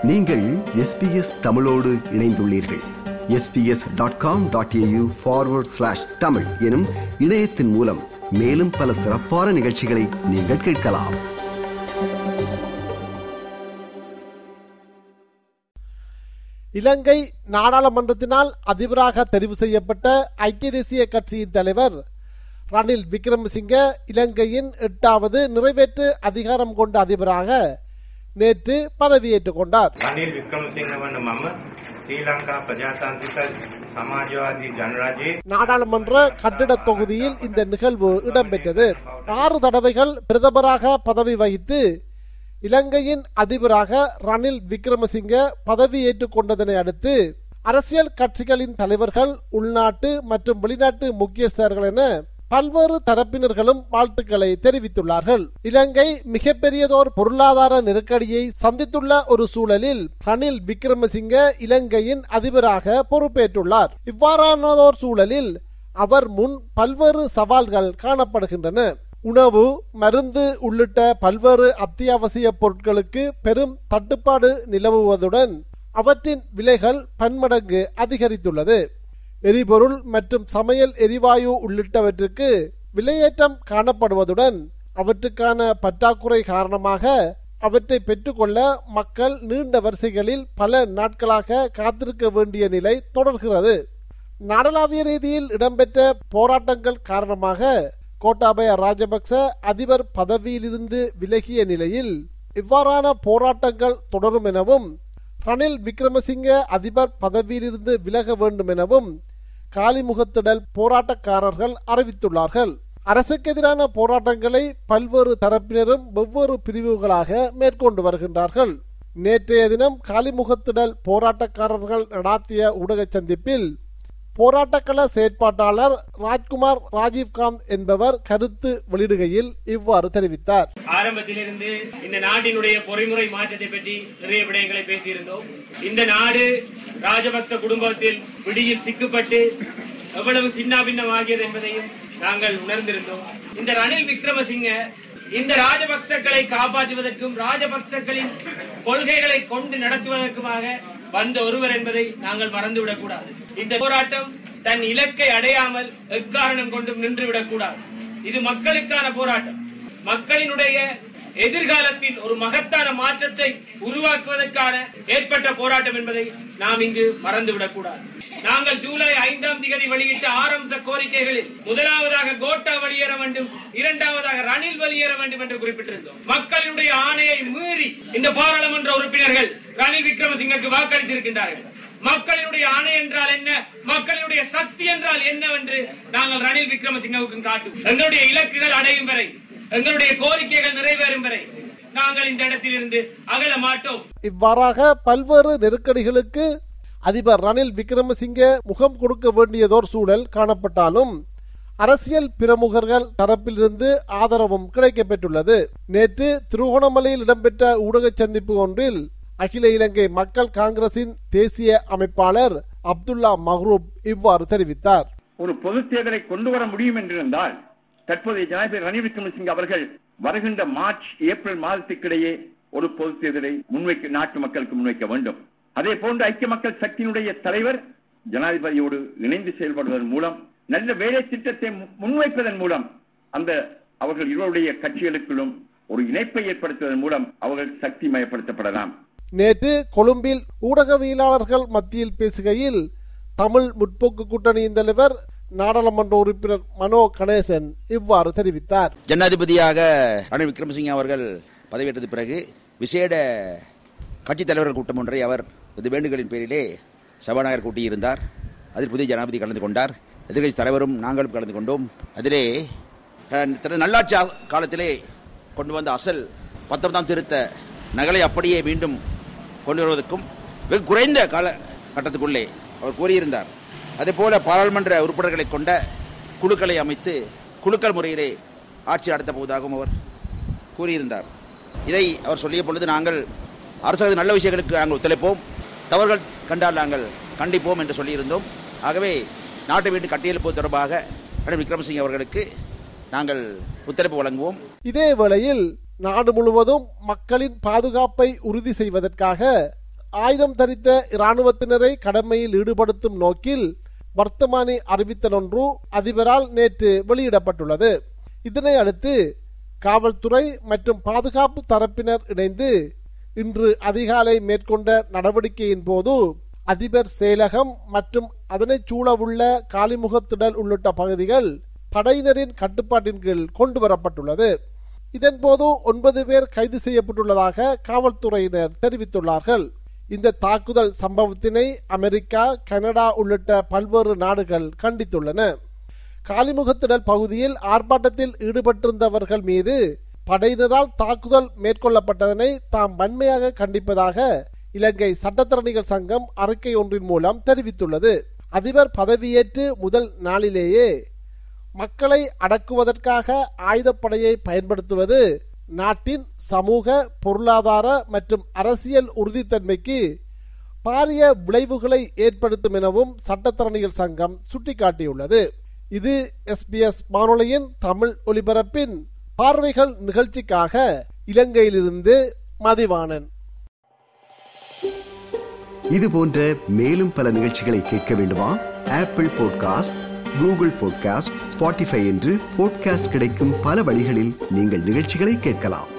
நீங்கள் எஸ்பிஎஸ் தமிழோடு இணைந்துள்ளீர்கள் SBS dot com dot AU forward slash Tamil எனும் இணையத்தின் மூலம் மேலும் பல சிறப்பான நிகழ்ச்சிகளை நீங்கள் கேட்கலாம் இலங்கை நாடாளுமன்றத்தினால் அதிபராக தெரிவு செய்யப்பட்ட ஐக்கிய தேசிய கட்சியின் தலைவர் ரணில் விக்ரமசிங்க இலங்கையின் எட்டாவது நிறைவேற்று அதிகாரம் கொண்ட அதிபராக நேற்று பதவியேற்றுக் கொண்டார் රනිල් වික්‍රමසිංහ වන මම ශ්‍රී ලංකා ප්‍රජාතාන්ත්‍රික සමාජවාදී ජනරජයේ நாடாளுமன்ற கட்டிடத் தொகுதியில் இந்த நிகழ்வு இடம்பெற்றது ஆறு தடவைகள் பிரதமராக பதவி வகித்து இலங்கையின் அதிபராக ரணில் விக்ரமசிங்க பதவியேற்றுக் கொண்டதனை அடுத்து அரசியல் கட்சிகளின் தலைவர்கள் உள்நாட்டு மற்றும் வெளிநாட்டு முக்கியஸ்தர்கள் என பல்வேறு தரப்பினர்களும் வாழ்த்துக்களை தெரிவித்துள்ளார்கள் இலங்கை மிகப்பெரியதோர் பொருளாதார நெருக்கடியை சந்தித்துள்ள ஒரு சூழலில் ரணில் விக்ரமசிங்க இலங்கையின் அதிபராக பொறுப்பேற்றுள்ளார் இவ்வாறானதோர் சூழலில் அவர் முன் பல்வேறு சவால்கள் காணப்படுகின்றன உணவு மருந்து உள்ளிட்ட பல்வேறு அத்தியாவசிய பொருட்களுக்கு பெரும் தட்டுப்பாடு நிலவுவதுடன் அவற்றின் விலைகள் பன்மடங்கு அதிகரித்துள்ளது எரிபொருள் மற்றும் சமையல் எரிவாயு உள்ளிட்டவற்றுக்கு விலையேற்றம் காணப்படுவதுடன் அவற்றுக்கான பற்றாக்குறை காரணமாக அவற்றை பெற்றுக்கொள்ள மக்கள் நீண்ட வரிசைகளில் பல நாட்களாக காத்திருக்க வேண்டிய நிலை தொடர்கிறது நாடளாவிய ரீதியில் இடம்பெற்ற போராட்டங்கள் காரணமாக கோட்டாபய ராஜபக்ச அதிபர் பதவியிலிருந்து விலகிய நிலையில் இவ்வாறான போராட்டங்கள் தொடரும் எனவும் ரணில் விக்ரமசிங்க அதிபர் பதவியிலிருந்து விலக வேண்டும் எனவும் காலிமுகத்திடல் போராட்டக்காரர்கள் அறிவித்துள்ளார்கள் அரசுக்கு எதிரான போராட்டங்களை பல்வேறு தரப்பினரும் வெவ்வேறு பிரிவுகளாக மேற்கொண்டு வருகின்றார்கள் நேற்றைய தினம் காலிமுகத்திடல் போராட்டக்காரர்கள் நடாத்திய ஊடக சந்திப்பில் போராட்டக்கள செயற்பாட்டாளர் ராஜ்குமார் ராஜீவ்காந்த் என்பவர் கருத்து வெளியிடுகையில் இவ்வாறு தெரிவித்தார் ஆரம்பத்திலிருந்து இந்த நாட்டினுடைய பொறிமுறை மாற்றத்தை பற்றி நிறைய விடயங்களை பேசியிருந்தோம் இந்த நாடு ராஜபக்ச குடும்பத்தில் பிடியில் சிக்கப்பட்டு எவ்வளவு சின்னாபின்னமாகியது என்பதையும் நாங்கள் உணர்ந்திருந்தோம் இந்த ரணில் விக்ரமசிங்க இந்த ராஜபக்சக்களை காப்பாற்றுவதற்கும் ராஜபக்சக்களின் கொள்கைகளை கொண்டு நடத்துவதற்குமாக வந்த ஒருவர் என்பதை நாங்கள் மறந்துவிடக் கூடாது இந்த போராட்டம் தன் இலக்கை அடையாமல் எக்காரணம் கொண்டும் நின்றுவிடக் கூடாது இது மக்களுக்கான போராட்டம் மக்களினுடைய எதிர்காலத்தில் ஒரு மகத்தான மாற்றத்தை உருவாக்குவதற்கான ஏற்பட்ட போராட்டம் என்பதை நாம் இங்கு மறந்துவிடக் கூடாது நாங்கள் ஜூலை ஐந்தாம் தேதி வெளியிட்ட ஆரம்ப கோரிக்கைகளில் முதலாவதாக கோட்டா வெளியேற வேண்டும் இரண்டாவதாக ரணில் வெளியேற வேண்டும் என்று குறிப்பிட்டிருந்தோம் மக்களினுடைய ஆணையை மீறி இந்த பாராளுமன்ற உறுப்பினர்கள் ரணில் விக்ரமசிங்கக்கு வாக்களித்திருக்கின்றார்கள் மக்களினுடைய ஆணை என்றால் என்ன மக்களினுடைய சக்தி என்றால் என்னவென்று நாங்கள் ரணில் விக்ரமசிங்கவுக்கு காட்டும் எங்களுடைய இலக்குகள் அடையும் வரை எங்களுடைய கோரிக்கைகள் நிறைவேறும் வரை நாங்கள் இந்த இடத்திலிருந்து அகல மாட்டோம் இவ்வாறாக பல்வேறு நெருக்கடிகளுக்கு அதிபர் ரணில் விக்ரமசிங்க முகம் கொடுக்க வேண்டியதோர் சூழல் காணப்பட்டாலும் அரசியல் பிரமுகர்கள் தரப்பிலிருந்து ஆதரவும் கிடைக்கப்பெற்றுள்ளது நேற்று திருகோணமலையில் இடம்பெற்ற ஊடக சந்திப்பு ஒன்றில் அகில இலங்கை மக்கள் காங்கிரசின் தேசிய அமைப்பாளர் அப்துல்லா மஹ்ரூப் இவ்வாறு தெரிவித்தார் ஒரு பொது தேர்தலை கொண்டு வர முடியும் என்றிருந்தால் தற்போதைய ஜனாதிபதி ரணில் விக்ரமசிங்க அவர்கள் வருகின்ற மார்ச் ஏப்ரல் மாதத்துக்கிடையே ஒரு பொது தேர்தலை முன்வைக்க நாட்டு மக்களுக்கு முன்வைக்க வேண்டும் அதே போன்று ஐக்கிய மக்கள் சக்தியினுடைய தலைவர் ஜனாதிபதியோடு இணைந்து செயல்படுவதன் மூலம் நல்ல வேலை திட்டத்தை மு- முன்வைப்பதன் மூலம் அந்த அவர்கள் இருவருடைய கட்சிகளுக்குள்ளும் ஒரு இணைப்பை ஏற்படுத்துவதன் மூலம் அவர்கள் சக்தி மயப்படுத்தப்படலாம் நேற்று கொழும்பில் ஊடகவியலாளர்கள் மத்தியில் பேசுகையில் தமிழ் முற்போக்கு கூட்டணியின் தலைவர் நாடாளுமன்ற உறுப்பினர் மனோ கணேசன் இவ்வாறு தெரிவித்தார் ஜனாதிபதியாக ரணில் விக்ரமசிங்க அவர்கள் பதவியேற்றது பிறகு விசேட கட்சித் தலைவர்கள் கூட்டம் ஒன்றை அவர் இது வேண்டுகளின் பேரிலே சபாநாயகர் கூட்டியிருந்தார் அதில் புதிய ஜனாதிபதி கலந்து கொண்டார் எதிர்கட்சி தலைவரும் நாங்களும் கலந்து கொண்டோம் அதிலே அஹ், திரு நல்லாட்சி ஆ- காலத்திலே கொண்டு வந்த அசல் பத்தொன்பதாம் திருத்த நகலை அப்படியே மீண்டும் கொண்டு வருவதற்கும் வெகு குறைந்த கால கட்டத்துக்குள்ளே அவர் கூறியிருந்தார் அதேபோல பாராளுமன்ற உறுப்பினர்களை கொண்ட குழுக்களை அமைத்து குழுக்கள் முறையிலே ஆட்சி நடத்தப் போவதாகவும் அவர் கூறியிருந்தார் இதை அவர் சொல்லிய பொழுது நாங்கள் அரசு நல்ல விஷயங்களுக்கு நாங்கள் ஒத்துழைப்போம் தவறுகள் கண்டால் நாங்கள் கண்டிப்போம் என்று சொல்லியிருந்தோம் ஆகவே நாட்டை வீட்டு கட்டியெழுப்பது தொடர்பாக ரணில் விக்ரமசிங்க அவர்களுக்கு நாங்கள் ஒத்துழைப்பு வழங்குவோம் இதே வேளையில் நாடு முழுவதும் மக்களின் பாதுகாப்பை உறுதி செய்வதற்காக ஆயுதம் தரித்த இராணுவத்தினரை கடமையில் ஈடுபடுத்தும் நோக்கில் வர்த்தமானி அறிவித்தல் ஒன்று அதிபரால் நேற்று வெளியிடப்பட்டுள்ளது இதனை அடுத்து காவல்துறை மற்றும் பாதுகாப்பு தரப்பினர் இணைந்து இன்று அதிகாலை மேற்கொண்ட நடவடிக்கையின் போது அதிபர் செயலகம் மற்றும் அதனைச் சூழவுள்ள காலிமுகத்திடல் உள்ளிட்ட பகுதிகள் படையினரின் கட்டுப்பாட்டின் கீழ் கொண்டு வரப்பட்டுள்ளது இதன்போது ஒன்பது பேர் கைது செய்யப்பட்டுள்ளதாக காவல்துறையினர் தெரிவித்துள்ளார்கள் இந்த தாக்குதல் சம்பவத்தினை அமெரிக்கா கனடா உள்ளிட்ட பல்வேறு நாடுகள் கண்டித்துள்ளன காலிமுகத்திடல் பகுதியில் ஆர்ப்பாட்டத்தில் ஈடுபட்டிருந்தவர்கள் மீது படையினரால் தாக்குதல் மேற்கொள்ளப்பட்டதனை தாம் வன்மையாக கண்டிப்பதாக இலங்கை சட்டத்தரணிகள் சங்கம் அறிக்கை ஒன்றின் மூலம் தெரிவித்துள்ளது அதிபர் பதவியேற்று முதல் நாளிலேயே மக்களை அடக்குவதற்காக ஆயுதப்படையை பயன்படுத்துவது நாட்டின் சமூக பொருளாதார மற்றும் அரசியல் உறுதித்தன்மைக்கு பாரிய விளைவுகளை ஏற்படுத்தும் எனவும் சட்டத்தரணிகள் சங்கம் சுட்டிக்காட்டியுள்ளது இது எஸ்பிஎஸ் வானொலியின் தமிழ் ஒலிபரப்பின் பார்வைகள் நிகழ்ச்சிக்காக இலங்கையிலிருந்து மதிவாணன் இது போன்ற மேலும் பல நிகழ்ச்சிகளை கேட்க வேண்டுமா Apple podcast Google podcast Spotify என்று பாட்காஸ்ட் கிடைக்கும் பல வழிகளில் நீங்கள் நிகழ்ச்சிகளை கேட்கலாம்